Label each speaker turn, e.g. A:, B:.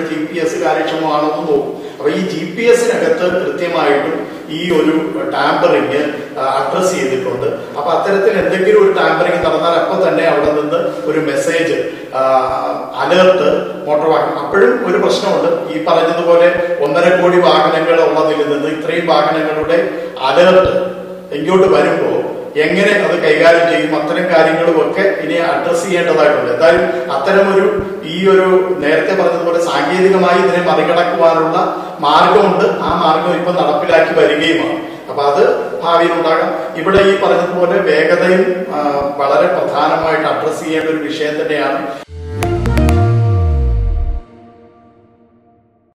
A: G P S കാര്യക്ഷമമാണെന്ന് നോക്കും അപ്പൊ ഈ ജി പി എസിനകത്ത് കൃത്യമായിട്ടും ഈ ഒരു ടാമ്പറിങ് അഡ്രസ് ചെയ്തിട്ടുണ്ട് അപ്പൊ അത്തരത്തിൽ എന്തെങ്കിലും ഒരു ടാമ്പറിങ് നടന്നാൽ അപ്പൊ തന്നെ അവിടെ നിന്ന് ഒരു മെസ്സേജ് അലേർട്ട് മോട്ടോർ വാഹനം അപ്പോഴും ഒരു പ്രശ്നമുണ്ട് ഈ പറഞ്ഞതുപോലെ ഒന്നര കോടി വാഹനങ്ങൾ ഉള്ളതിൽ നിന്ന് ഇത്രയും വാഹനങ്ങളുടെ അലേർട്ട് ഇങ്ങോട്ട് വരുമ്പോൾ എങ്ങനെ അത് കൈകാര്യം ചെയ്യും അത്തരം കാര്യങ്ങളും ഒക്കെ ഇനി അഡ്രസ് ചെയ്യേണ്ടതായിട്ടുണ്ട് എന്തായാലും അത്തരമൊരു ഈ ഒരു നേരത്തെ പറഞ്ഞതുപോലെ സാങ്കേതികമായി ഇതിനെ മറികടക്കുവാനുള്ള മാർഗമുണ്ട് ആ മാർഗം ഇപ്പൊ നടപ്പിലാക്കി വരികയുമാണ് അപ്പൊ അത് ഭാവിയിൽ ഉണ്ടാകാം ഇവിടെ ഈ പറഞ്ഞതുപോലെ വേഗതയും ആ, വളരെ പ്രധാനമായിട്ട് അഡ്രസ് ചെയ്യേണ്ട ഒരു വിഷയം തന്നെയാണ്